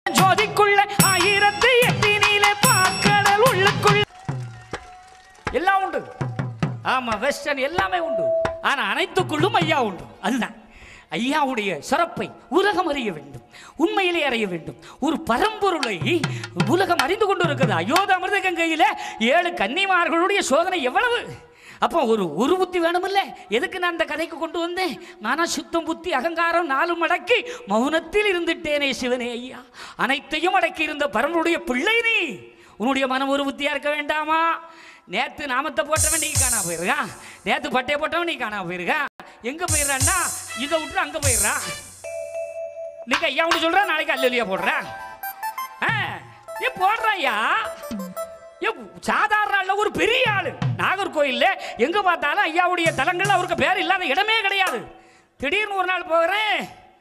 ஜோதிக்குள்ள ஆயிரத்தி எட்டினிலே பாக்கடல் உள்ளுக்குள்ள எல்லாம் உண்டு ஆமா வெஸ்டர்ன் எல்லாமே உண்டு ஆனா அனைத்துக்குள்ளும் ஐயா உண்டு அதுதான் ஐயாவுடைய சிறப்பை உலகம் அறிய வேண்டும் உண்மையிலே அறிய வேண்டும் ஒரு பரம்பொருளை உலகம் அறிந்து கொண்டு இருக்கிறது அயோத்த அமிர்த கங்கையில ஏழு கன்னிமார்களுடைய சோதனை எவ்வளவு அப்போ ஒரு ஒரு புத்தி வேணுமில்ல எதுக்கு நான் அந்த கதைக்கு கொண்டு வந்தேன் மன சுத்தம் புத்தி அகங்காரம் நாலு மடக்கி மௌனத்தில் இருந்துட்டேனே சிவனே ஐயா அனைத்தையும் அடக்கி இருந்த பரம்பருடைய பிள்ளை நீ உன்னுடைய மனம் ஒரு புத்தியா இருக்க வேண்டாமா நேத்து நாமத்தை போட்டவன் நீ காணாம போயிருக்கான் நேத்து பட்டையை போட்டவன் நீ காணாம போயிருக்கான் எங்க போயிடுறான்னா இதை விட்டு அங்க போயிடுறான் இன்னைக்கு ஐயா ஒன்று சொல்ற நாளைக்கு அல்லலியா போடுறான் ஆ, ஏ போடுறாய்யா ஏ சாதாரண ஆள்ல ஒரு பெரிய ஆளு நாகர்கோயில்ல எங்க பார்த்தாலும் ஐயாவுடைய தலங்கள் அவருக்கு பேர் இல்லாத இடமே கிடையாது திடீர்னு ஒரு நாள் போகிறேன்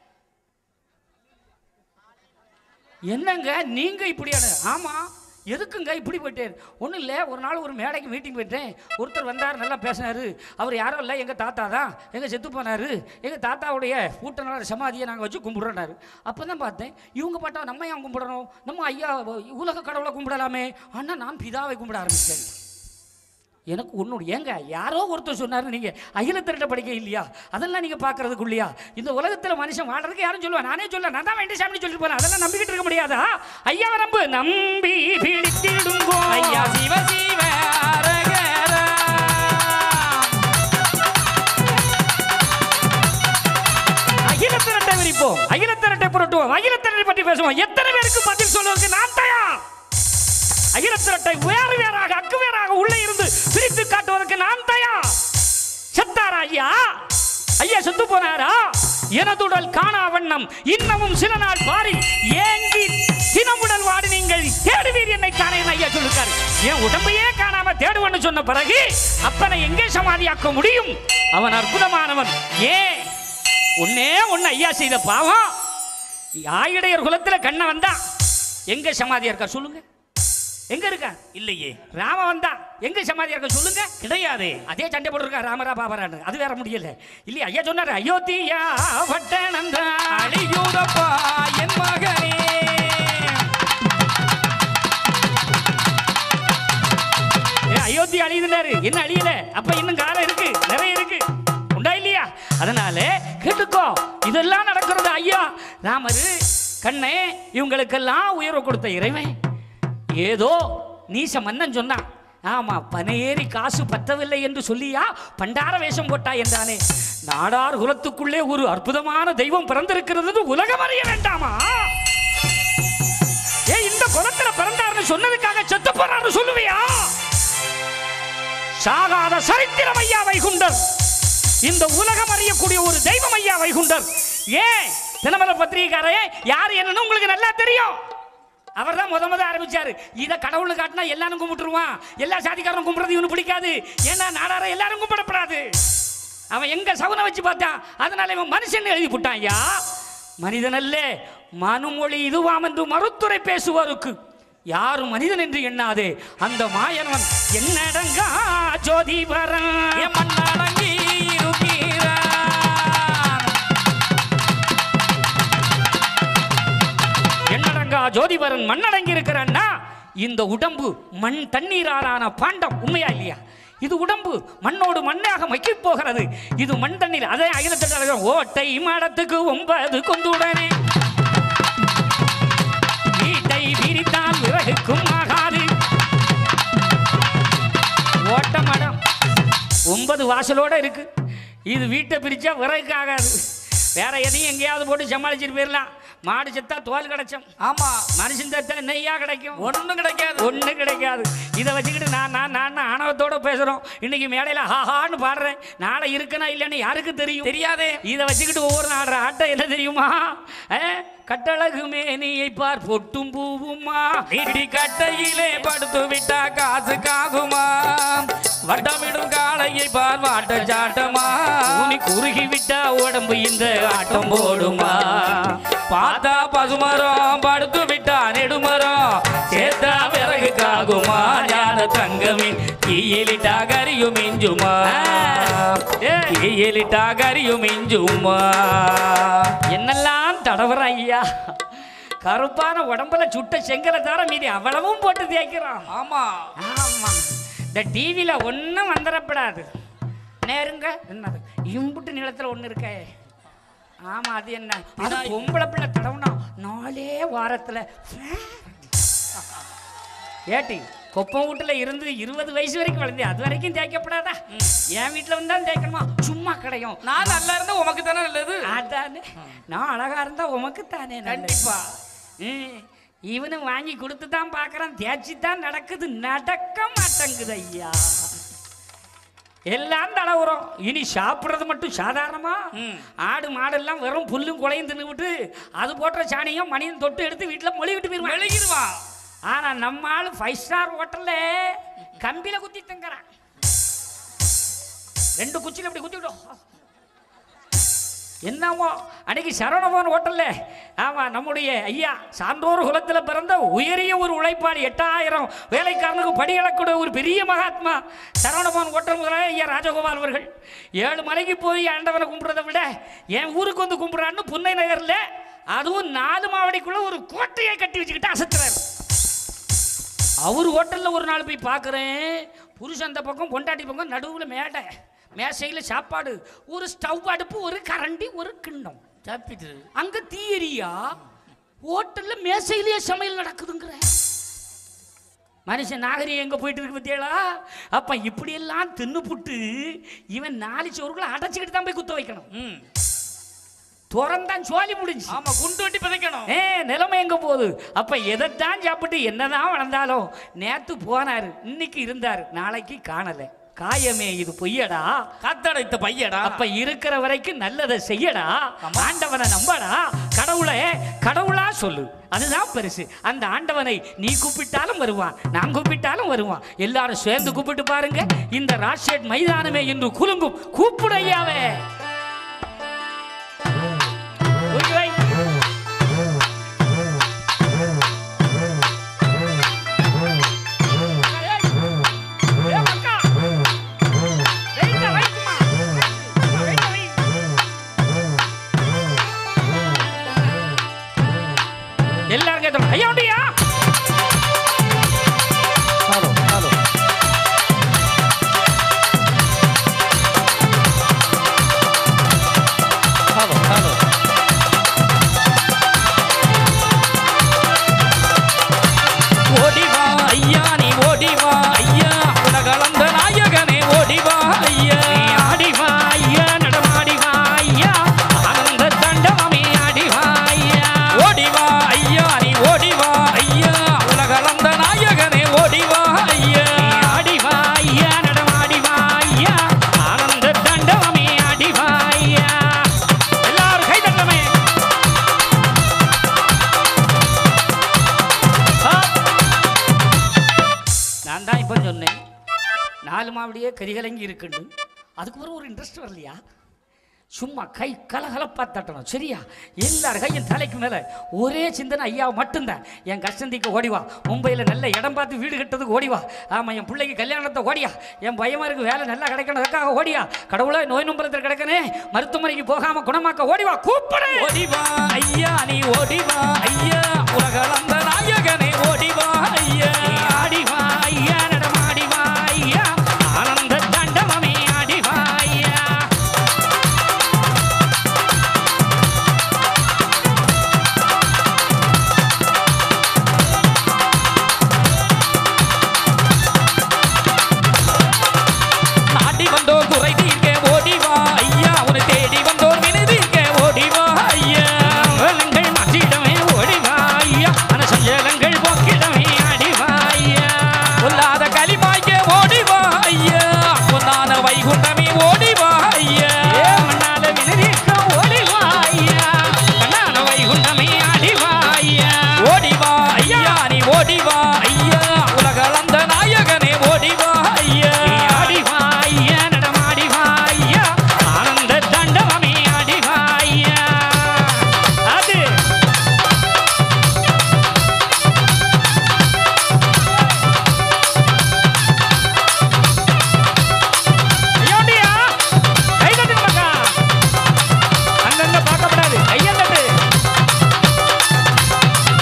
என்னங்க நீங்க இப்படியான ஆமா எதுக்குங்க இப்படி போயிட்டேன் ஒன்றும் இல்லை ஒரு நாள் ஒரு மேடைக்கு மீட்டிங் போயிட்டேன் ஒருத்தர் வந்தார் நல்லா பேசினாரு அவர் யாரும் இல்லை எங்கள் தாத்தா தான் எங்கள் செத்து போனார் எங்கள் தாத்தாவுடைய கூட்டனால சமாதியை நாங்கள் வச்சு கும்பிடுறாரு அப்போ தான் பார்த்தேன் இவங்க பார்த்தா நம்ம ஏன் கும்பிடணும் நம்ம ஐயா உலக கடவுளை கும்பிடலாமே ஆனால் நான் பிதாவை கும்பிட ஆரம்பிச்சேன் எனக்கு ஒன்று ஏங்க யாரோ ஒருத்தர் சொன்னாரு நீங்க அகில திரட்ட படிக்க இல்லையா அதெல்லாம் நீங்க பார்க்கறதுக்கு இல்லையா இந்த உலகத்துல மனுஷன் வாழ்றதுக்கு யாரும் சொல்லுவா நானே சொல்ல நான் தான் வேண்டிய சாமி சொல்லிட்டு போறேன் அதெல்லாம் நம்பிக்கிட்டு இருக்க முடியாதா ஐயா நம்பு நம்பி பிடித்திடுங்கோ ஐயா சிவ சிவ அரகரா. அகில திரட்டை விரிப்போம் அகில திரட்டை புரட்டுவோம் அகில திரட்டை பற்றி பேசுவோம் எத்தனை பேருக்கு பதில் சொல்வதற்கு நான் தயார் அகில திரட்டை வேறு வேறாக அக்கு வேறாக உள்ளே இருந்து பிரித்து காட்டுவதற்கு நான் தயார் செத்தாரா ஐயா ஐயா செத்து போனாரா எனதுடல் காணா வண்ணம் இன்னமும் சில நாள் பாரி ஏங்கி தினமுடல் வாடி நீங்கள் தேடுவீர் என்னை காணேன் ஐயா சொல்லிருக்காரு என் உடம்பையே காணாம தேடுவன்னு சொன்ன பிறகு அப்பனை எங்கே சமாதியாக்க முடியும் அவன் அற்புதமானவன் ஏன் ஒன்னே ஒன்னு ஐயா செய்த பாவம் ஆயிடையர் குலத்துல கண்ண வந்தா எங்க சமாதியா இருக்கா சொல்லுங்க எங்க இருக்கா இல்லையே ராம வந்தா எங்க சமாதியா இருக்க சொல்லுங்க கிடையாதே அதே சண்டை போட்டுருக்கா ராமரா பாபரான்னு அது வேற முடியல இல்லையா ஐயா சொன்னாரு அயோத்தியா பட்டணந்தா அழியூரப்பா என் மகனே ஏ, அயோத்தி அழியுதுனாரு என்ன அழியல அப்ப இன்னும் காலம் இருக்கு நிறைய இருக்கு உண்டா இல்லையா அதனால கேட்டுக்கோ இதெல்லாம் நடக்கிறது ஐயா ராமரு கண்ணே இவங்களுக்கெல்லாம் உயர்வு கொடுத்த இறைவன் ஏதோ நீச மன்னன் சொன்னான் ஆமா பனையேறி காசு பத்தவில்லை என்று சொல்லியா பண்டார வேஷம் போட்டா என்றானே நாடார் குலத்துக்குள்ளே ஒரு அற்புதமான தெய்வம் பிறந்திருக்கிறது உலகம் அறிய வேண்டாமா ஏ இந்த குலத்துல பிறந்தாருன்னு சொன்னதுக்காக செத்து போறாருன்னு சொல்லுவியா சாகாத சரித்திரம் ஐயா வைகுண்டர் இந்த உலகம் அறியக்கூடிய ஒரு தெய்வம் ஐயா வைகுண்டர் ஏன் தினமல பத்திரிகைக்காரே யார் என்னன்னு உங்களுக்கு நல்லா தெரியும் அவர் தான் முத முத ஆரம்பிச்சாரு இதை கடவுள் காட்டினா எல்லாரும் கும்பிட்டுருவான் எல்லா சாதிக்காரரும் கும்பிடுறது இவனு பிடிக்காது ஏன்னா நாடார எல்லாரும் கும்பிடப்படாது அவன் எங்க சகுனம் வச்சு பார்த்தான் அதனால இவன் மனுஷன் எழுதி போட்டான் ஐயா மனிதன் அல்ல மனுமொழி இதுவாம் என்று மறுத்துரை பேசுவோருக்கு யாரும் மனிதன் என்று எண்ணாதே அந்த மாயனவன் என்னடங்கா ஜோதிபரன் என் மண்ணடங்கி இருக்கிறான் என்னடங்கா ஜோதிபரன் மண்ணடங்கி இருக்கிறான்னா இந்த உடம்பு மண் தண்ணீராலான பாண்டம் உண்மையா இல்லையா இது உடம்பு மண்ணோடு மண்ணாக மக்கி போகிறது இது மண் தண்ணீர் அதே அகிலத்தில் ஓட்டை மாடத்துக்கு ஒன்பது கொண்டுடனே வீட்டை விரித்தால் விறகுக்கும் ஆகாது ஓட்ட மடம் ஒன்பது வாசலோட இருக்கு இது வீட்டை பிரிச்சா விறகுக்கு ஆகாது வேற எதையும் எங்கேயாவது போட்டு சமாளிச்சுட்டு போயிடலாம் மாடு செத்தா தோல் கிடைச்சோம் ஆமா மனுஷன் செத்தா நெய்யா கிடைக்கும் ஒண்ணும் கிடைக்காது ஒண்ணு கிடைக்காது இதை வச்சுக்கிட்டு நான் நான் நான் ஆணவத்தோட பேசுறோம் இன்னைக்கு மேடையில ஹாஹான்னு பாடுறேன் நாளை இருக்குனா இல்லைன்னு யாருக்கு தெரியும் தெரியாதே இதை வச்சுக்கிட்டு ஒவ்வொரு ஆடுற ஆட்டம் என்ன தெரியுமா அஹ், கட்டழகு மேனியை பார் பொட்டும் பூவுமா இடி கட்டையிலே படுத்து விட்டா காசு காகுமா வட்டமிடும் காளையை பார் வாட்ட சாட்டமா ஊனி குறுகி விட்டா உடம்பு இந்த ஆட்டம் போடுமா பார்த்தா பசுமரம் படுத்து விட்டா நெடுமரம் சேர்த்தா விறகு காகுமா ஞான தங்கமின் தீயிலிட்டா கரியும் மிஞ்சுமா ஏய். தீயிலிட்டா கரியும் மிஞ்சுமா என்னெல்லாம் தடவுற ஐயா கருப்பான உடம்புல சுட்ட செங்கலை தவிர மீதி அவ்வளவும் போட்டு தேய்க்கிறோம் ஆமா ஆமா இந்த டிவியில ஒன்றும் வந்துடப்படாது நேருங்க என்னது இம்புட்டு நிலத்துல ஒன்று இருக்கே ஆமா அது என்ன அது பொம்பளை பிள்ளை தடவுனா நாலே வாரத்துல ஏட்டி கொப்பம் வீட்டுல இருந்து இருபது வயசு வரைக்கும் வளர்ந்தே அது வரைக்கும் தேய்க்கப்படாதா என் வீட்டுல வந்தா தேய்க்கணுமா சும்மா கிடையும் நான் நல்லா இருந்தா உமக்கு தானே நல்லது அதானே நான் அழகா இருந்தா உமக்கு தானே கண்டிப்பா. இவனு வாங்கி கொடுத்து தான் பார்க்கறான் தேய்ச்சி தான் நடக்குது நடக்க மாட்டேங்குது ஐயா எல்லாம் தடவுறோம் இனி சாப்பிட்றது மட்டும் சாதாரணமா ம். ஆடு மாடெல்லாம் வெறும் புல்லும் குலையும் தின்னுவிட்டு அது போட்ட சாணியும் மணியும் தொட்டு எடுத்து வீட்டில் மொழிவிட்டு போயிருவாங்க மெழுகிடுவான் ஆனா நம்ம ஆளு ஃபைவ் ஸ்டார் ஹோட்டல்ல கம்பியில குத்தி தங்குறான் ரெண்டு குச்சியில் இப்படி குத்திவிடும் என்னமோ அன்னைக்கு சரவணபவன் ஹோட்டல்ல ஆமா நம்முடைய ஐயா சான்றோர் குலத்தில் பிறந்த உயரிய ஒரு உழைப்பாளி எட்டாயிரம் வேலைக்காரனுக்கு படியளக்கூடிய ஒரு பெரிய மகாத்மா சரவணபவன் ஹோட்டல் முதலாளி ஐயா ராஜகோபால் அவர்கள் ஏழு மலைக்கு போய் ஆண்டவனை கும்பிட்றதை விட என் ஊருக்கு வந்து கும்பிட்றான்னு புன்னை நகர்ல அதுவும் நாலு மாவடிக்குள்ள ஒரு கோட்டையை கட்டி வச்சுக்கிட்டு அசத்துறாரு அவர் ஹோட்டலில் ஒரு நாள் போய் பார்க்குறேன் புருஷன் அந்த பக்கம் பொண்டாட்டி பக்கம் நடுவில் மேடை மேசையில் சாப்பாடு ஒரு ஸ்டவ் அடுப்பு ஒரு கரண்டி ஒரு கிண்ணம் தப்பிட்டு அங்கே தீயரியா ஹோட்டலில் மேசையிலேயே சமையல் நடக்குதுங்கிற மனுஷன் நாகரிகம் எங்கே போயிட்டு இருக்கு பத்தியலா அப்போ இப்படியெல்லாம் தின்னுப்புட்டு இவன் நாலு சோறுக்குள்ள அடைச்சிக்கிட்டு தான் போய் குத்த வைக்கணும் ம் துறந்தான் சோழி முடிஞ்சு ஆமா குண்டு வெட்டி பிதைக்கணும் ஏ நிலைமை எங்க போகுது அப்ப எதைத்தான் சாப்பிட்டு என்னதான் வளர்ந்தாலும் நேத்து போனாரு இன்னைக்கு இருந்தாரு நாளைக்கு காணல காயமே இது பொய்யடா காத்தடைத்த பையடா அப்ப இருக்கிற வரைக்கும் நல்லதை செய்யடா ஆண்டவனை நம்படா கடவுளை கடவுளா சொல்லு அதுதான் பெருசு அந்த ஆண்டவனை நீ கூப்பிட்டாலும் வருவான் நான் கூப்பிட்டாலும் வருவான் எல்லாரும் சேர்ந்து கூப்பிட்டு பாருங்க இந்த ராஷேட் மைதானமே என்று குலுங்கும் கூப்பிடையாவே வை ஏய் மக்கா வெயிட்ட வைக்குமா வெயிட்ட வை எல்லாரும் கேட்டோம் ஐயா உண்டியா ஓடிவா ஐயா நீ ஓடிவா ஐயா உலகளந்த நாயகனே ஓடிவா ஐயா நீ ஆடி வா ஐயா நடமாடி வா ஐயா ஆனந்த தண்டமமே ஆடி வா ஐயா ஓடிவா ஐயா நீ ஓடிவா ஐயா உலகளந்த நாயகனே ஓடிவா ஐயா நீ ஆடி வா ஐயா நடமாடி வா ஐயா ஆனந்த தண்டமமே ஆடி வா ஐயா எல்லாரும் கை தட்டமே நான் தான் இப்போ சொன்னேன் நாலு மாவடியே கரிகலங்கி இருக்குன்னு அதுக்கு ஒரு இன்ட்ரெஸ்ட் வரலையா சும்மா கை கலகலப்பா தட்டணும் சரியா எல்லார் கையும் தலைக்கு மேலே ஒரே சிந்தனை ஐயா மட்டும்தான் என் கஷ்டந்திக்கு ஓடிவா மும்பையில் நல்ல இடம் பார்த்து வீடு கட்டுறதுக்கு ஓடிவா ஆமாம் என் பிள்ளைக்கு கல்யாணத்தை ஓடியா என் பையமாருக்கு வேலை நல்லா கிடைக்கணுதுக்காக ஓடியா கடவுளை நோய் நம்பலத்தில் கிடக்கனே மருத்துவமனைக்கு போகாம குணமாக்க ஓடிவா கூப்பிடு ஓடிவா ஐயா நீ ஓடிவா ஐயா உலகளந்த நாயகனே ஓடிவா ஐயா நீ ஆடி வா ஐயா நடமாடி வா ஐயா ஆனந்த தண்டமமே ஆடி வா ஐயா நாடி வந்தோர் குறை தீர்க்க ஓடிவா ஐயா உன்னை தேடி வந்தோர் வினை தீர்க்க ஓடிவா ஐயா வெள்ளங்கள் மாற்றிடமே ஓடிவா ஐயா மனசஞ்சலங்கள் போக்கிடமே ஆடிவா ஐயா பொல்லாத களிமாய்க்க ஓடிவா ஐயா பொன்னான வைகுண்டமே ஓடிவா ஐயா ஏ மண்ணால வினதிக்க ஓடிவா ஐயா கண்ணான வைகுண்டமே ஆடிவா ஐயா ஓடிவா ஐயா நீ ஓடிவா ஐயா உலகளந்த நாயகனே ஓடிவா ஐயா நீ ஆடிவா ஐயா நடமாடி வா ஐயா ஆனந்த தண்டமமே ஆடிவா ஐயா அது ஐயோண்டியா கை தட்டுங்க மக்கா அங்கங்க பார்க்கப்படாது கையை தட்டு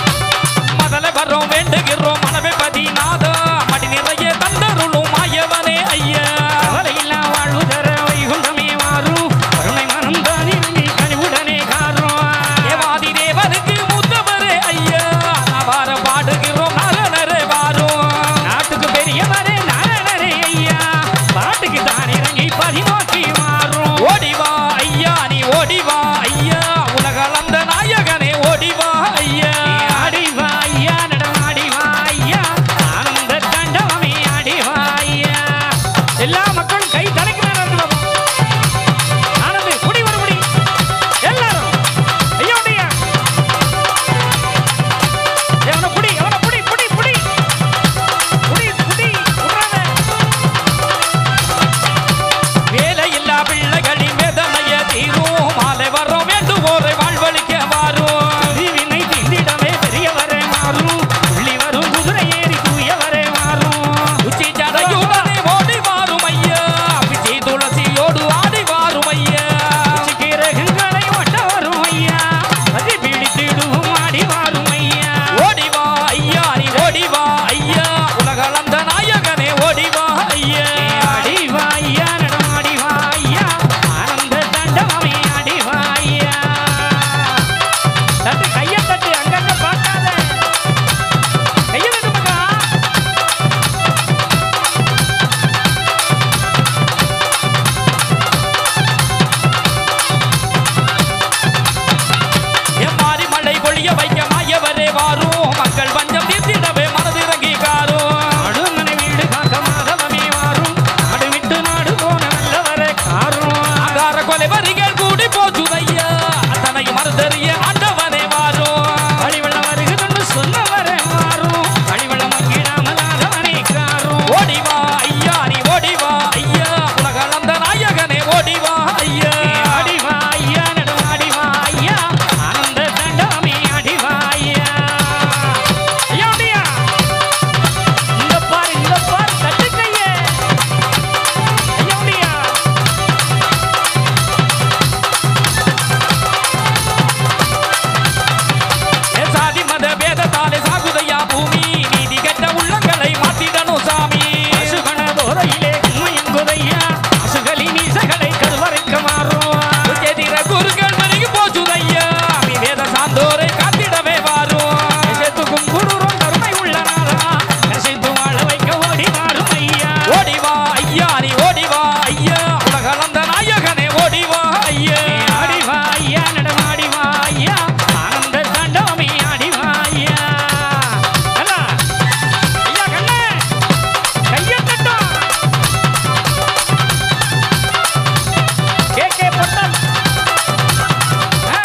மக்கள் பஞ்சம் தீர்த்திடவே மனதிறங்கி காரும் அடுமனை வீடு காக்க மாதவமே வாரும் நாடு விட்டு நாடு போன நல்லவரே காரும் ஆகார கொலை வரிகள் கூடி போச்சுதையா அத்தனை மறுதறிய ஆண்டவனே வாரும் வழிவெள்ள வருகுதுன்னு சொன்னவரே மாறும் வழிவெள்ள மங்கிடாமல் ஆதவனே காரும் ஓடிவா ஐயா நீ ஓடிவா ஐயா உலகளந்த நாயகனே ஓடிவா ஐயா அடிவா ஐயா நடுவாடிவா ஐயா ஆனந்த தண்டமே அடிவா ஐயா ஐயா அப்படியா இந்த பாரு இந்த பாரு தட்டுக்கையே ஐயா அப்படியா ஏ சாதி மத பேதத்தாலே சாகுதையா பூமி நீதி கெட்ட உள்ளங்களை மாத்திடணும் சாமி அசுகண போதையிலே உண்மையங்குதையா அசுகலி நீசகளை கருவறைக்க மாறும் எதிர குருக்கள் மணிக்கு போச்சுதையா நீ வேத சாந்தோரை காத்திடவே வாரும் தேசத்துக்கும் குருரும் கருணை உள்ள நாதா கசைத்து வாழ வைக்க ஓடி மாறும் ஐயா ஓடிவா ஐயா நீ ஓடிவா ஐயா உலகளந்த நாயகனே ஓடிவா ஐயா ஆடிவா ஐயா நடமாடிவா ஐயா ஆனந்த தாண்டவமே ஆடிவா ஐயா அண்ணா, ஐயா கண்ணே கையை தட்டும் கே கே பொட்டன் ஆ.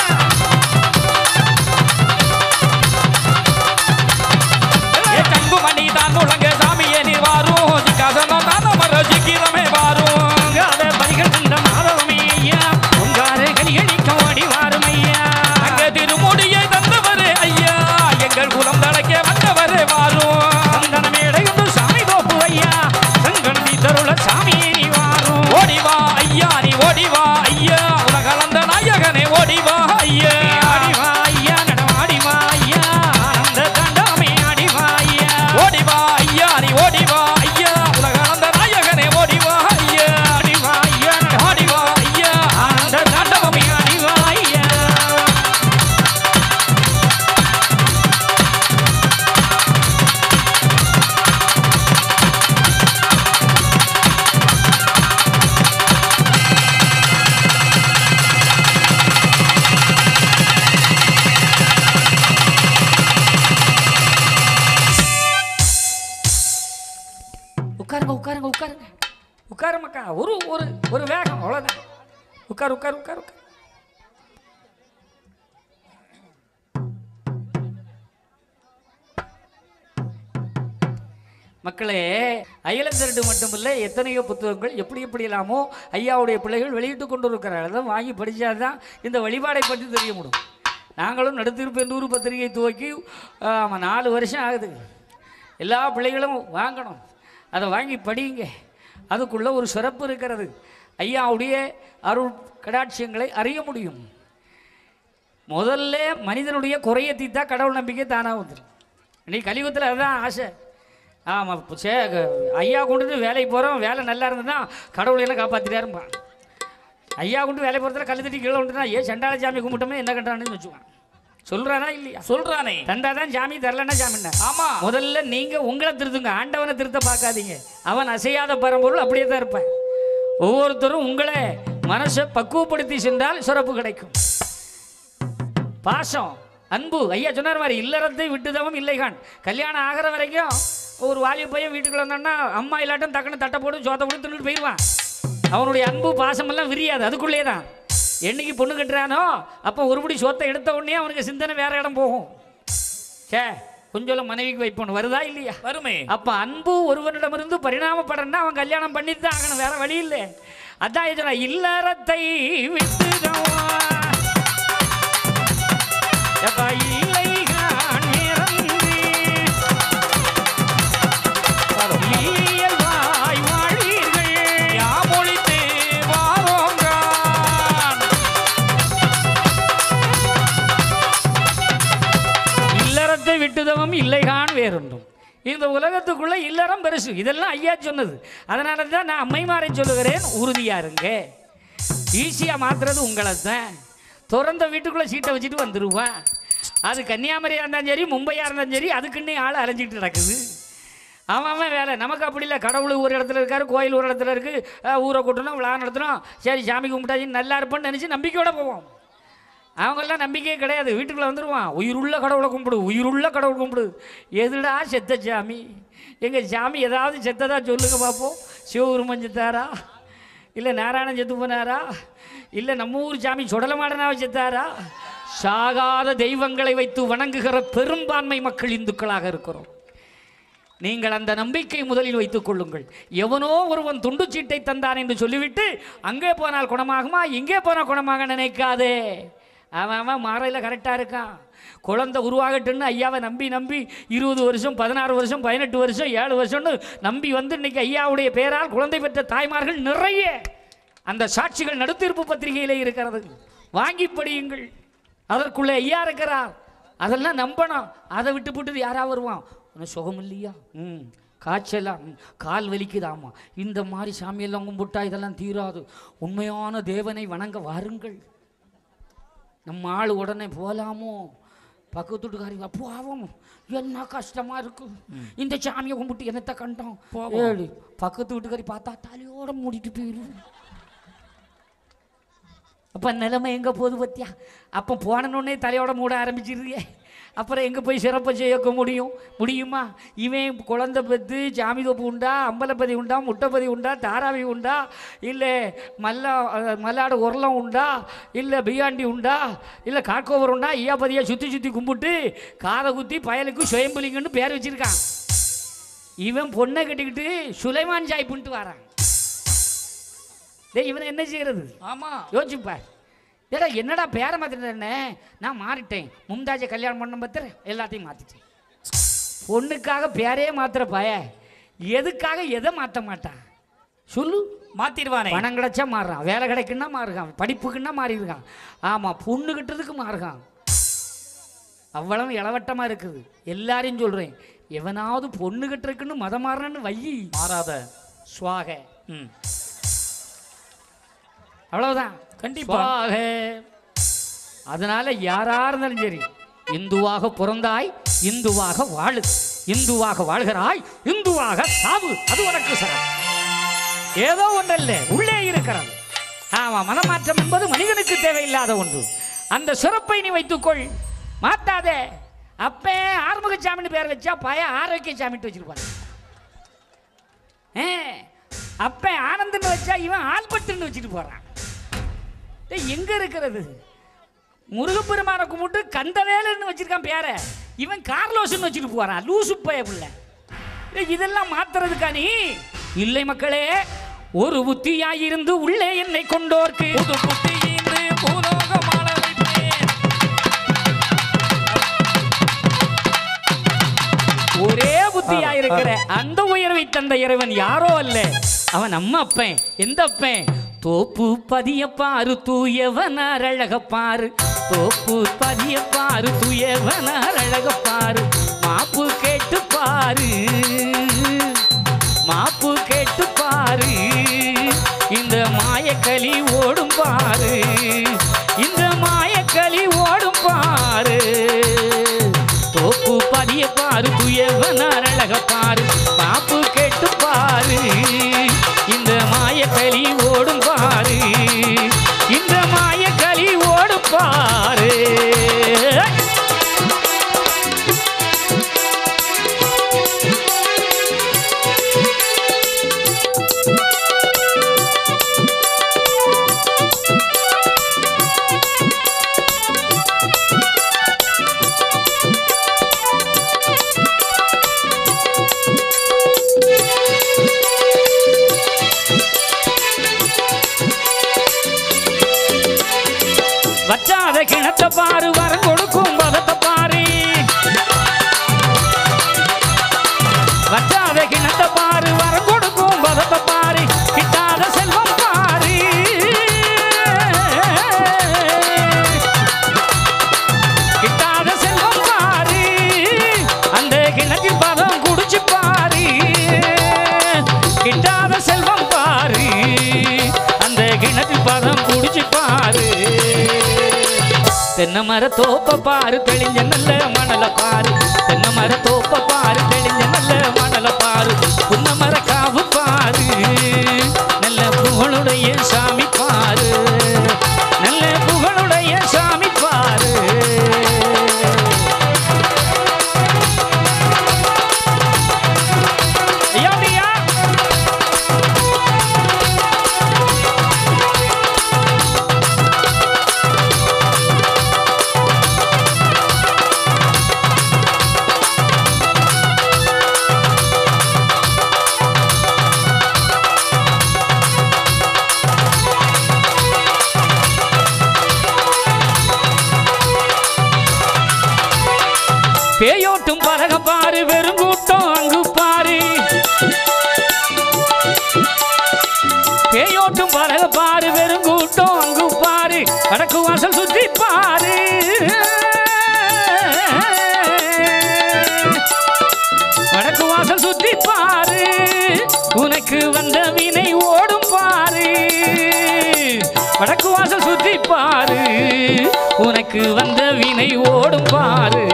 ஏ தங்குமணி தான் முழங்க சாமியே நீ வாரும் ஜிகாசனம் தான் அமர ஜிக்கிரமே வாரும் பொங்காத பலிகள் கண்ட மாதவமே ஐயா பொங்காத கலிகளிக்க ஓடி வாரும் ஐயா அங்க திருமுடியை தந்தவரே ஐயா எங்கள் குலம் தழைக்க வந்தவரே வாரும் சந்தன மேடையுண்டு சாமி தோப்பு ஐயா சங்கந்தி தருள சாமியே நீ வாரும் ஓடிவா ஐயா நீ ஓடிவா ஐயா உலகளந்த நாயகனே ஓடிவா ஐயா ஆடிவா ஐயா நடமாடிவா ஐயா ஆனந்த தாண்டவமே ஆடிவா ஐயா ஓடிவா ஐயா நீ ஓடிவா ஐயா உலகளந்த நாயகனே ஓடிவா ஐயா ஆடிவா ஐயா ஆடிவா ஐயா ஆனந்த தாண்டவமே ஆடிவா ஐயா உட்காருங்க உட்காருங்க உட்காருங்க உட்காருமாக்கா ஒரு ஒரு ஒரு வேகம் அவ்வளோதான் உட்கார் உட்கார் உட்கார் உட்கார் மக்களே அயலந்திரண்டு மட்டுமில்லை எத்தனையோ புத்தகங்கள் எப்படி எப்படி இல்லாமோ ஐயாவுடைய பிள்ளைகள் வெளியிட்டு கொண்டு இருக்கிறார்கள் அதை வாங்கி படித்தாதான் இந்த வழிபாடை பற்றி தெரிய முடியும் நாங்களும் நடுத்திருப்பு நூறு பத்திரிகை துவக்கி ஆமாம் நாலு வருஷம் ஆகுது எல்லா பிள்ளைகளும் வாங்கணும் அதை வாங்கி படிங்க அதுக்குள்ள ஒரு சிறப்பு இருக்கிறது ஐயாவுடைய அருள் கடாட்சியங்களை அறிய முடியும் முதல்ல மனிதனுடைய குறையை தீர்த்தா கடவுள் நம்பிக்கை தானாக வந்துடும் இன்னைக்கு கலியுகத்தில் அதுதான் ஆசை ஆமாம் இப்போ சே க- ஐயா கொண்டு வேலைக்கு போகிறோம் வேலை நல்லா இருந்ததுன்னா கடவுளை எல்லாம் காப்பாற்றிட்டாருப்பா ஐயா கொண்டு வேலை போகிறதுல கல் தட்டி கீழே விட்டுனா ஏன் சண்டாள சாமி கும்பிட்டோமே என்ன கண்டான்னு வச்சுக்குவான் சொல்கிறானா இல்லையா சொல்றானே தந்தாதான் சாமி தரலன்னா சாமின்னா ஆமா முதல்ல நீங்க உங்களை திருத்துங்க ஆண்டவனை திருத்த பார்க்காதீங்க அவன் அசையாத பரம்பொருள் அப்படியே தான் இருப்பான் ஒவ்வொருத்தரும் உங்களை மனசை பக்குவப்படுத்தி சென்றால் சிறப்பு கிடைக்கும் பாசம் அன்பு ஐயா சொன்னார் மாதிரி இல்லறத்தை விட்டுதவம் இல்லைகான் கல்யாணம் ஆகிற வரைக்கும் ஒரு வாலிப பையன் வீட்டுக்குள்ள வந்தான்னா அம்மா இல்லாட்டும் டக்குன்னு தட்டை போட்டு சோத்தை போட்டு தின்னுட்டு போயிடுவான் அவனுடைய அன்பு பாசமெல்லாம் விரியாது அதுக்குள்ளே தான் என்னைக்கு பொண்ணு கட்டுறானோ அப்போ ஒருபடி சோத்தை எடுத்த உடனே அவனுக்கு சிந்தனை வேற இடம் போகும் சே கொஞ்சம் மனைவிக்கு வைப்போம் வருதா இல்லையா வருமே அப்ப அன்பு ஒருவனிடமிருந்து பரிணாமப்படனா அவன் கல்யாணம் பண்ணிட்டு தான் ஆகணும் வேற வழி இல்லை அதான் இதுல இல்லறத்தை விட்டுதவா எப்பா இல்லைகான் இறந்து இயல்பாய் வாழீர்கள் யாமொழித்து வாரோங்கான் இல்லறத்தை விட்டுதவம் இல்லைகான் வேறொன்றும் இந்த உலகத்துக்குள்ள இல்லறம் பெருசு இதெல்லாம் ஐயா சொன்னது அதனால தான் நான் அம்மைமாரை சொல்லுகிறேன் உறுதியா இருங்க ஈஸியா மாத்துறது உங்களை தான் திறந்த வீட்டுக்குள்ள சீட்டை வச்சுட்டு வந்துருவான் அது கன்னியாகுமரியா இருந்தாலும் சரி மும்பையா இருந்தாலும் சரி அதுக்குன்னே ஆள் அலைஞ்சிட்டு நடக்குது அவன் அவன் வேலை நமக்கு அப்படி இல்லை கடவுள் ஒரு இடத்துல இருக்காரு கோயில் ஒரு இடத்துல இருக்கு அஹ் ஊரை கூட்டணும் விழா நடத்தணும் சரி சாமி கும்பிட்டாச்சு நல்லா இருப்பேன்னு நினச்சி நம்பிக்கையோட போவோம் அவங்கெல்லாம் நம்பிக்கையே கிடையாது வீட்டுக்குள்ளே வந்துடுவான் உயிருள்ள கடவுளை கும்பிடு உயிருள்ள கடவுளை கும்பிடு எதுடா செத்த சாமி எங்கள் சாமி ஏதாவது செத்ததா சொல்லுங்க பார்ப்போம் சிவபெருமன் செத்தாரா இல்லை நாராயணன் செத்து போனாரா இல்லை நம்ம ஊர் சாமி சுடலமாடனாவை செத்தாரா சாகாத தெய்வங்களை வைத்து வணங்குகிற பெரும்பான்மை மக்கள் இந்துக்களாக இருக்கிறோம் நீங்கள் அந்த நம்பிக்கை முதலில் வைத்துக் கொள்ளுங்கள் எவனோ ஒருவன் துண்டு சீட்டை தந்தான் என்று சொல்லிவிட்டு அங்கே போனால் குணமாகுமா இங்கே போனால் குணமாக நினைக்காதே அவன் அவன் மாறையில் கரெக்டாக இருக்கான் குழந்தை உருவாகட்டுன்னு ஐயாவை நம்பி நம்பி இருபது வருஷம் பதினாறு வருஷம் பதினெட்டு வருஷம் ஏழு வருஷம்னு நம்பி வந்து இன்னைக்கு ஐயாவுடைய பேரால் குழந்தை பெற்ற தாய்மார்கள் நிறைய அந்த சாட்சிகள் நடுத்தீர்ப்பு பத்திரிகையிலே இருக்கிறது வாங்கி படியுங்கள் அதற்குள்ளே ஐயா இருக்கிறார் அதெல்லாம் நம்பணும் அதை விட்டு போட்டு யாரா வருவான் உனக்கு சுகம் இல்லையா ம் காய்ச்சலா ம், கால் வலிக்குதாமா இந்த மாதிரி சாமியெல்லாம் கும்பிட்டா இதெல்லாம் தீராது உண்மையான தேவனை வணங்க வாருங்கள் நம்ம ஆள் உடனே போகலாமோ பக்கத்து வீட்டுக்காரி அப்போ ஆகும் என்ன கஷ்டமா இருக்கு இந்த சாமியை கும்பிட்டு என்னத்தை கண்டோம் ஏழு பக்கத்து வீட்டுக்காரி பார்த்தா தலையோட மூடிட்டு போயிடும் அப்போ நிலைமை எங்கே போகுது பத்தியா அப்போ போனோடனே தலையோட மூட ஆரம்பிச்சிருக்கே அப்புறம் எங்கே போய் சிறப்பை செய்யக்க முடியும் முடியுமா இவன் குழந்தை பெற்று ஜாமி தோப்பு உண்டா அம்பலப்பதி உண்டா முட்டைப்பதி உண்டா தாராவி உண்டா இல்லை மல்லா அஹ், மல்லாடு உரலம் உண்டா இல்லை பியாண்டி உண்டா இல்லை காக்கோவர் உண்டா ஐயாப்பதியை சுற்றி சுற்றி கும்பிட்டு காதை குத்தி பயலுக்கு சுயம்புலிங்கன்னு பேர் வச்சிருக்கான் இவன் பொண்ணை கட்டிக்கிட்டு சுலைமான் ஜாய் பண்ணிட்டு வரான் டேய் இவனை என்ன செய்யறது ஆமா யோசிச்சுப்பார் ஏடா என்னடா பேரை மாத்திட்டேன்னே நான் மாறிட்டேன் மும்தாஜை கல்யாணம் பண்ண பத்திர எல்லாத்தையும் மாத்திட்டேன் பொண்ணுக்காக பேரே மாத்திர பய எதுக்காக எதை மாற்ற மாட்டான் சொல்லு மாத்திடுவானே பணம் கிடைச்சா மாறுறான் வேலை கிடைக்குன்னா மாறுகான் படிப்புக்குன்னா மாறிடுறான் ஆமாம் பொண்ணு கிட்டதுக்கு மாறுகான் அவ்வளவு இளவட்டமாக இருக்குது எல்லாரையும் சொல்கிறேன் எவனாவது பொண்ணு கிட்டருக்குன்னு மதம் மாறணுன்னு வையி மாறாத சுவாக ம் அவ்வளவுதான் கண்டிப்பா. சுவாக. அதனால யாரா இருந்தாலும் சரி இந்துவாக பிறந்தாய் இந்துவாக வாழு இந்துவாக வாழ்கிறாய் இந்துவாக சாவு அது உனக்கு சரம் ஏதோ ஒன்றல்ல உள்ளே இருக்கிறது ஆமா மனமாற்றம் என்பது மனிதனுக்கு தேவையில்லாத ஒன்று அந்த சிறப்பை நீ வைத்துக்கொள் மாத்தாதே அப்பே ஆறுமுகசாமின்னு பேர் வச்சா பய ஆரோக்கிய சாமிட்டு வச்சிருப்பாங்க ஏ அப்ப ஆனந்தன்னு வச்சா இவன் ஆல்பட்டுன்னு வச்சுட்டு போறான் டேய், எங்க இருக்கிறது முருகப்பெருமானை கும்பிட்டு கந்தவேலன்னு வச்சிருக்கான் பேர இவன் கார்லோஸ்ன்னு வச்சுட்டு போறான் லூசு பய புள்ள டேய், இதெல்லாம் மாத்துறதுக்கா நீ இல்லை மக்களே ஒரு புத்தியாயிருந்து உள்ளே என்னை கொண்டோர்க்கு புது புத்தி இன்று பூலோகமால வைப்பேன் ஒரே புத்தியா இருக்கிற அந்த உயர்வை தந்த இறைவன் யாரோ அல்ல அவன் நம்ம அப்பன் எந்த அப்பன் தோப்பு பதிய பாரு தூயவனார் அழக பாரு தோப்பு பதிய பாரு தூயவனார் அழக பாரு மாப்பு கேட்டு பாரு மாப்பு கேட்டு பாரு இந்த மாயக்களி ஓடும் பாரு இந்த மாயக்களி ஓடும் பாரு தோப்பு பதிய பாரு துயவனார் அழக பாரு பாப்பு கேட்டு பாரு இந்த மாயக்களி ஓடும் பாரு இந்த மாயக்களி ஓடும் பாரு வச்சாத கிணத்த பாரு வரம் கொடுக்கும் பதத்தை பாரு வச்சாத கிணத்த பாரு வரம் கொடுக்கும் பதத்தை பாரு கிட்டாத செல்வம் பாரு கிட்டாத செல்வம் பாரு அந்த கிணற்றில் பதம் குடிச்சு பாரு கிட்டாத செல்வம் பாரு அந்த கிணற்றில் பதம் குடிச்சு பாரு தென்னை மர தோப்ப பாரு தெளிஞ்ச நல்ல மணல பாரு தென்னை மர தோப்ப பாரு தெளிஞ்ச நல்ல மணல பாரு புன்ன மர காவு பாரு நல்ல புகழுடைய சாமி பாரு நல்ல புகழுடைய சாமி பாரு பேயோட்டும் பழக பாரு வெறுங்கூட்டம் அங்கு பாரு பேயோட்டும் பழக பாரு வெறுங்கூட்டம் அங்கு பாரு வடக்கு வாசல் சுற்றி பாரு வடக்கு வாசல் சுற்றி பாரு உனக்கு வந்த வினை ஓடும் பாரு வடக்கு வாசல் சுற்றி பாரு உனக்கு வந்த வினை ஓடும் பாரு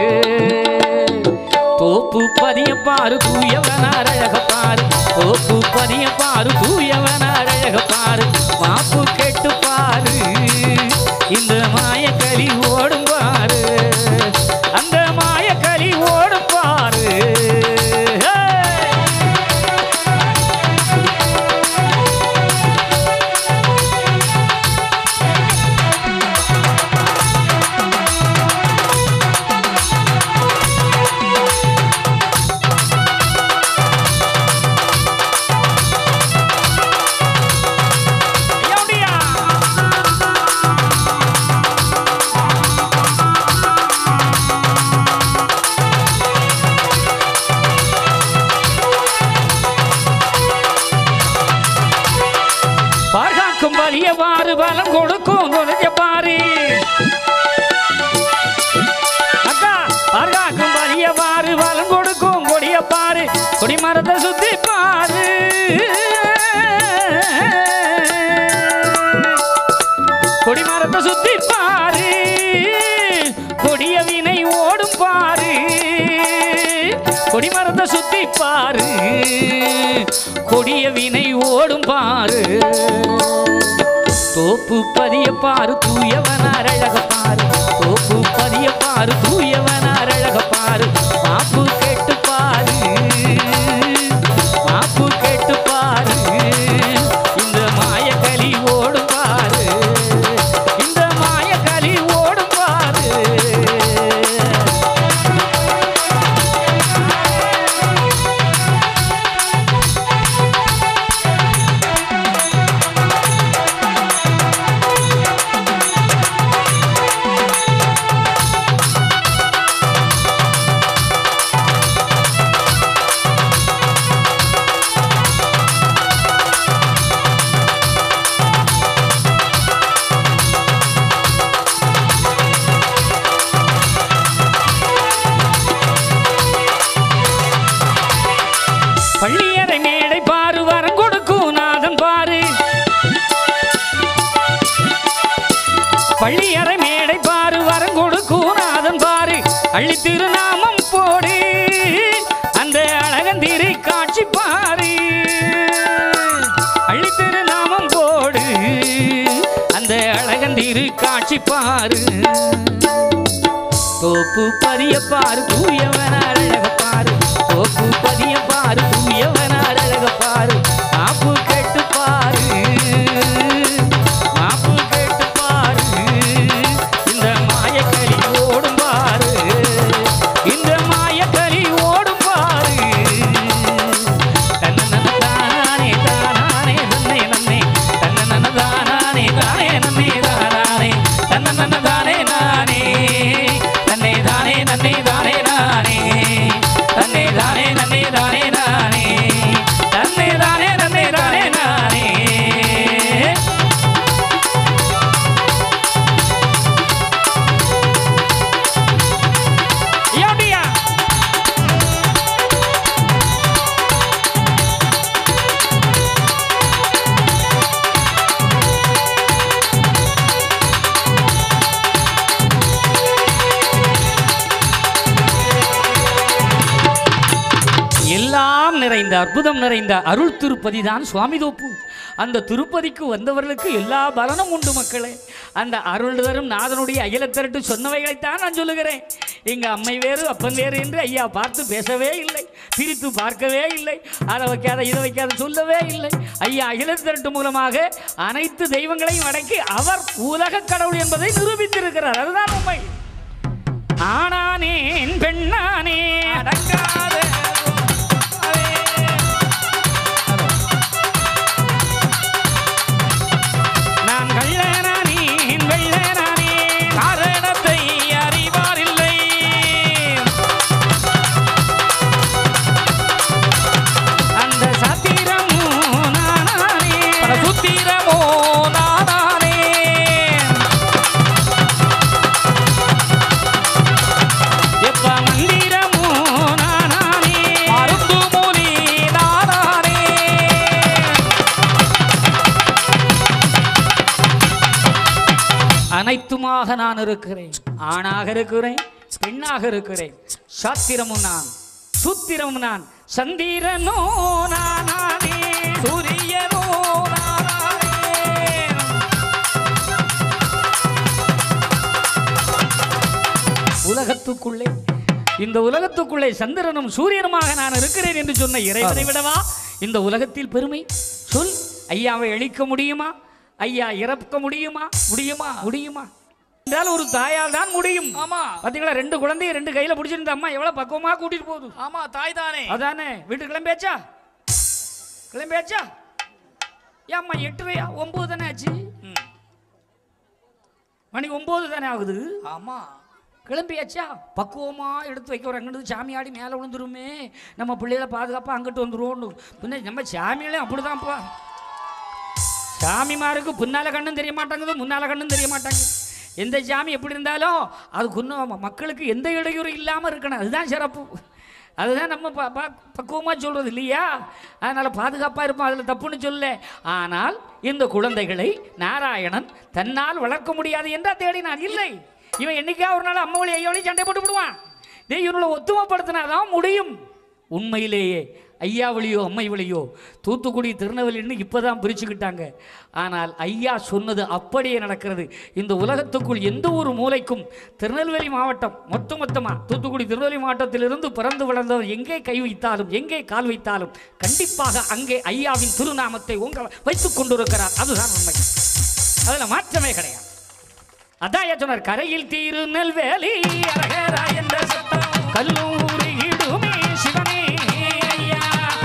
தோப்பு பதிய பாரு தூயவனார் அழக பாரு தோப்பு பதிய பாரு தூயவனார் அழக பாரு மாப்பு கேட்டு பாரு இந்த மாயக்களி ஓடும் பாரு அந்த மாயக்களி ஓடும் பாரு ஹே! ஐயோடியா! பார்காக்கும் வலிய பாரு பலம் கொடுக்கும் நுழைஞ்ச பாரு அக்கா பார்காக்கும் வலிய பாரு பலம் கொடுக்கும் கொடிய பாரு கொடி மரத்தை சுத்தி பாரு கொடி மரத்தை சுத்தி பாரு கொடிய வினை ஓடும் பாரு கொடி மரத்தை சுத்தி பாரு கொடிய வினை ஓடும் பாரு தோப்பு பதிய பாரு தூயவனார் அழக பாரு தோப்பு பதிய பாரு தூயவனார் அழக பாரு மாப்பு கேட்டு பாரு மாப்பு கேட்டு பாரு இந்த மாயக்களி ஓடும் பாரு இந்த மாயக்களி ஓடும் பாரு பள்ளியறை மேடை பாரு வரம் கொடுக்கும் நாதன் பாரு பள்ளியறை மேடை பாரு வரம் கொடுக்கும் நாதன் பாரு அள்ளி திருநாமம் போடு அந்த அழகன் திரு காட்சி பாரு அள்ளி திருநாமம் போடு அந்த அழகன் திரு காட்சி பாரு தோப்பு பதிய பாரு தூயவனார் அழக பாரு தோப்பு பதிய பாரு தூயவனார் அழக பாரு மாப்பு கேட்டு பாரு மாப்பு கேட்டு பாரு இந்த மாயக்கறி ஓடும் பாரு இந்த மாயக்கறி ஓடும் பாரு தன்னனதானே தானானே நன்னே நன்னே தன்னனதானே தானே நன்னே தானானே தன்னனதானே நானே தன்னை தானே நன்னே தானே நானே தன்னை தானே நன்னே தானே நானே தன்னை தானே நன்னே தானே நானே யோடியா எல்லாம் நிறைந்த அற்புதம் நிறைந்த அருள் திருப்பதி தான் சுவாமி தோப்பு அந்த திருப்பதிக்கு வந்தவர்களுக்கு எல்லா பலனும் உண்டு மக்களே அந்த அருள் தரும் நாதனுடைய அகில திரட்டு சொன்னவைகளைத்தான் நான் சொல்லுகிறேன் எங்க அம்மை வேறு அப்பன் வேறு என்று ஐயா பார்த்து பேசவே இல்லை பிரித்து பார்க்கவே இல்லை அதை வைக்காத இதை வைக்காத சொல்லவே இல்லை ஐயா அகில திரட்டு மூலமாக அனைத்து தெய்வங்களையும் அடக்கி அவர் உலக கடவுள் என்பதை நிரூபித்திருக்கிறார் அதுதான் உண்மை ஆனானேன் பெண்ணானே அடங்காத நான் கள்ளனானேன் வெள்ளனானே காரணத்தை அறிவாரில்லை அனைத்துமாக நான் இருக்கிறேன் ஆணாக இருக்கிறேன் பெண்ணாக இருக்கிறேன் சாத்திரமும் நான் சூத்திரமும் நான் சந்திரனோ நானே சூரியனோ நானானே. உலகத்துக்குள்ளே இந்த உலகத்துக்குள்ளே சந்திரனும் சூரியனுமாக நான் இருக்கிறேன் என்று சொன்ன இறைவனை விடவா இந்த உலகத்தில் பெருமை சொல் ஐயாவை அழிக்க முடியுமா ஐயா இறக்க முடியுமா முடியுமா முடியுமா என்றால் ஒரு தாயால் தான் முடியும் ஆமா பாத்தீங்களா ரெண்டு குழந்தைய ரெண்டு கையில பிடிச்சிருந்த அம்மா எவ்வளவு பக்குவமா கூட்டிட்டு போகுது ஆமா தாய் தானே அதானே வீட்டுக்கு கிளம்பியாச்சா கிளம்பியாச்சா ஏம்மா எட்டுறையா ஒன்பது தானே ஆச்சு ம். மணி ஒன்பது தானே ஆகுது ஆமா கிளம்பியாச்சா பக்குவமா எடுத்து வைக்க அங்கிட்டு சாமி ஆடி மேலே விழுந்துருமே நம்ம பிள்ளைகளை பாதுகாப்பாக அங்கிட்டு வந்துருவோம்னு பின்ன நம்ம சாமிகளே அப்படிதான்ப்பா சாமிமாருக்கு பின்னால கண்ணும் தெரிய மாட்டாங்குது முன்னால கண்ணும் தெரிய மாட்டாங்க எந்த சாமி எப்படி இருந்தாலும் அதுக்கு இன்னும் மக்களுக்கு எந்த இடையூறு இல்லாமல் இருக்கணும் அதுதான் சிறப்பு அதுதான் நம்ம ப ப பக்குவமாக சொல்கிறது இல்லையா அதனால் பாதுகாப்பாக இருப்போம் அதில் தப்புன்னு சொல்ல ஆனால் இந்த குழந்தைகளை நாராயணன் தன்னால் வளர்க்க முடியாது என்றா தேடினான் இல்லை இவன் என்னைக்கா ஒரு நாள் அம்மாவளி ஐயாவளையும் சண்டை போட்டு விடுவான் டேய் இவனுள்ள ஒத்துமைப்படுத்தினாதான் முடியும் உண்மையிலேயே ஐயாவளியோ அம்மைவளியோ தூத்துக்குடி திருநெல்வேலின்னு இப்போதான் பிரிச்சுக்கிட்டாங்க ஆனால் ஐயா சொன்னது அப்படியே நடக்கிறது இந்த உலகத்துக்குள் எந்த ஒரு மூலைக்கும் திருநெல்வேலி மாவட்டம் மொத்த மொத்தமாக தூத்துக்குடி திருநெல்வேலி மாவட்டத்திலிருந்து பிறந்து வளர்ந்தவர் எங்கே கை வைத்தாலும் எங்கே கால் வைத்தாலும் கண்டிப்பாக அங்கே ஐயாவின் திருநாமத்தை உங்க வைத்துக் கொண்டிருக்கிறார் அதுதான் உண்மை அதில் மாற்றமே கிடையாது அதான் ஐயா சொன்னார் கரையில் திருநெல்வேலி அரகரா என்ற சத்தம் கல்லூரி இடுமே சிவனே ஐயா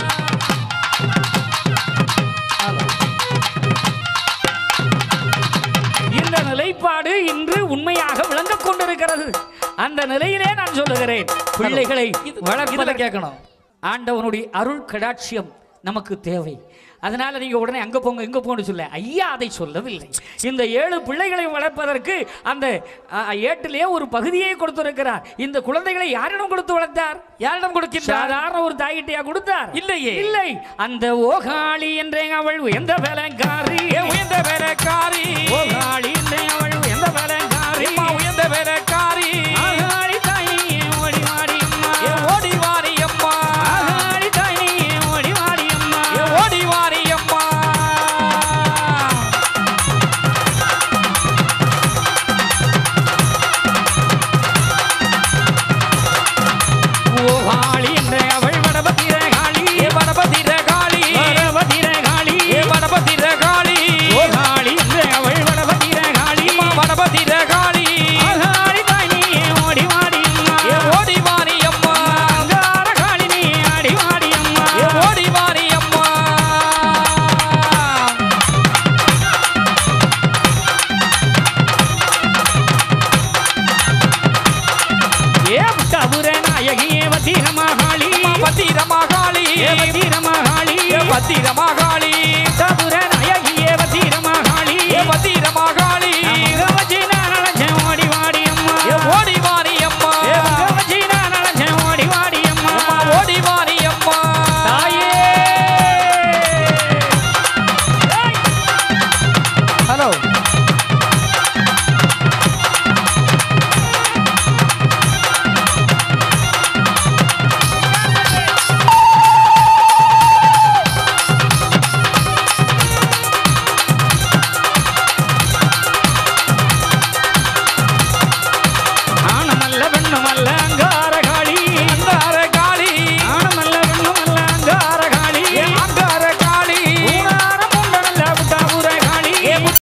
இந்த நிலைப்பாடு இன்று உண்மையாக விளங்கிக் கொண்டிருக்கிறது அந்த நிலையிலே நான் சொல்லுகிறேன் பிள்ளைகளை இதுல வளர்ப்பதற்கு கேட்கணும் ஆண்டவனுடைய அருள் கடாட்சியம் நமக்கு தேவை அதனால நீங்க உடனே அங்க போங்க இங்க போன்னு சொல்ல ஐயா அதை சொல்லவில்லை இந்த ஏழு பிள்ளைகளை வளர்ப்பதற்கு அந்த அ, ஏட்டிலேயே ஒரு பகுதியை கொடுத்திருக்கிறார் இந்த குழந்தைகளை யாரிடம் கொடுத்து வளர்த்தார் யாரிடம் கொடுக்கின்றார் சாதாரண ஒரு தாயிட்டையா கொடுத்தார் இல்லையே. இல்லை அந்த ஓகாளி என்றே அவள் உயர்ந்த வேலைக்காரி ஏ உயர்ந்த வேலைக்காரி ஓகாளி என்றே அவள் உயர்ந்த வேலைக்காரி அம்மா உயர்ந்த வேலைக்காரி ஆகாளி தாயே ஓடி வாடி அம்மா ஏ ஓடி வாரி அம்மா ஆகாளி தாயே ஓடி வாடி அம்மா ஏ ஓடி வாரி அம்மா ஓகாளி என்றே அவள் வடபத்திர காளி ஏ வடபதிர காளி வடபத்திர காளி ஏ வடபதிர காளி ஓகாளி என்றே அவள் வடபத்திர காளி அம்மா வடபதிர காளி ஆகாளி தாயே ஓடி வாடி அம்மா ஏ ஓடி வாரி அம்மா அங்கார காளி நீ ஆடி வாடி அம்மா ஏ ஓடி வாரி அம்மா ஏ கபுர நாயகியே வத்திரமா காளி அம்மா பத்திரமா காளி ஏ வத்திரமா காளி ஏ பத்திரமா